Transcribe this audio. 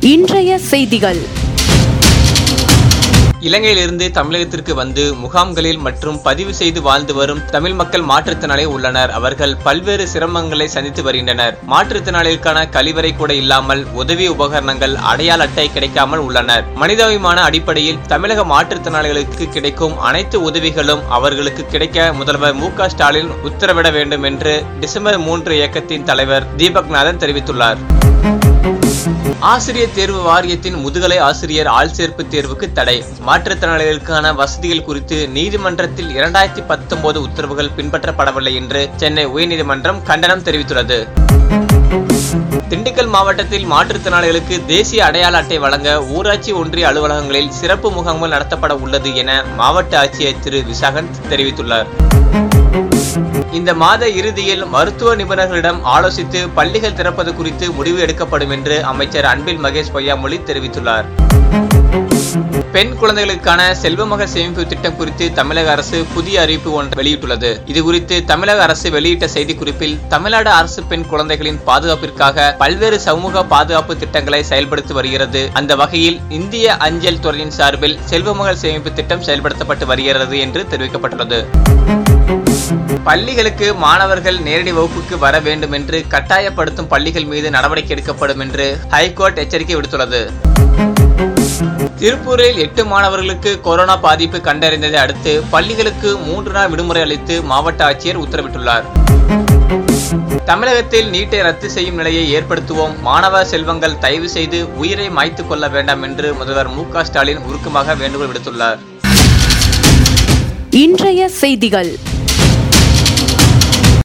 இன்றைய செய்திகள் இலங்கையிலிருந்து தமிழகத்திற்கு வந்து முகாம்களில் மற்றும் பதிவு செய்து வாழ்ந்து வரும் தமிழ் மக்கள் மாற்றுத்திறனாளி உள்ளனர் அவர்கள் பல்வேறு சிரமங்களை சந்தித்து வருகின்றனர் மாற்றுத்திறனாளிகளுக்கான கழிவறை கூட இல்லாமல் உதவி உபகரணங்கள் அடையாள அட்டை கிடைக்காமல் உள்ளனர் மனிதாபிமான அடிப்படையில் தமிழக மாற்றுத்திறனாளிகளுக்கு கிடைக்கும் அனைத்து உதவிகளும் அவர்களுக்கு கிடைக்க முதல்வர் மு க ஸ்டாலின் உத்தரவிட வேண்டும் என்று டிசம்பர் மூன்று இயக்கத்தின் தலைவர் தீபக்நாதன் தெரிவித்துள்ளார் ஆசிரியர் தேர்வு வாரியத்தின் முதுகலை ஆசிரியர் ஆள்சேர்ப்பு தேர்வுக்கு தடை மாற்றுத்திறனாளிகளுக்கான வசதிகள் குறித்து நீதிமன்றத்தில் இரண்டாயிரத்தி பத்தொன்பது உத்தரவுகள் பின்பற்றப்படவில்லை என்று சென்னை உயர்நீதிமன்றம் கண்டனம் தெரிவித்துள்ளது திண்டுக்கல் மாவட்டத்தில் மாற்றுத்திறனாளிகளுக்கு தேசிய அடையாள அட்டை வழங்க ஊராட்சி ஒன்றிய அலுவலகங்களில் சிறப்பு முகாம்கள் நடத்தப்பட உள்ளது என மாவட்ட ஆட்சியர் திரு விசாகன் தெரிவித்துள்ளார் இந்த மாத இறுதியில் மருத்துவ நிபுணர்களிடம் ஆலோசித்து பள்ளிகள் திறப்பது குறித்து முடிவு எடுக்கப்படும் என்று அமைச்சர் அன்பில் மகேஷ் பொய்யாமொழி தெரிவித்துள்ளார் பெண் குழந்தைகளுக்கான செல்வமகள் சேமிப்பு திட்டம் குறித்து தமிழக அரசு புதிய அறிவிப்பு ஒன்று வெளியிட்டுள்ளது இது குறித்து தமிழக அரசு வெளியிட்ட செய்திக்குறிப்பில் தமிழ்நாடு அரசு பெண் குழந்தைகளின் பாதுகாப்பிற்காக பல்வேறு சமூக பாதுகாப்பு திட்டங்களை செயல்படுத்தி வருகிறது அந்த வகையில் இந்திய அஞ்சல் துறையின் சார்பில் செல்வமகள் சேமிப்பு திட்டம் செயல்படுத்தப்பட்டு வருகிறது என்று தெரிவிக்கப்பட்டுள்ளது பள்ளிகளுக்கு மாணவர்கள் நேரடி வகுப்புக்கு வர வேண்டும் என்று கட்டாயப்படுத்தும் பள்ளிகள் மீது நடவடிக்கை எடுக்கப்படும் என்று ஹைகோர்ட் எச்சரிக்கை விடுத்துள்ளது திருப்பூரில் எட்டு மாணவர்களுக்கு கொரோனா பாதிப்பு கண்டறிந்ததை அடுத்து பள்ளிகளுக்கு மூன்று நாள் விடுமுறை அளித்து மாவட்ட ஆட்சியர் உத்தரவிட்டுள்ளார் தமிழகத்தில் நீட்டை ரத்து செய்யும் நிலையை ஏற்படுத்துவோம் மாணவ செல்வங்கள் தயவு செய்து உயிரை மாய்த்துக் கொள்ள வேண்டாம் என்று முதல்வர் மு க ஸ்டாலின் உருக்கமாக வேண்டுகோள் விடுத்துள்ளார் இன்றைய செய்திகள்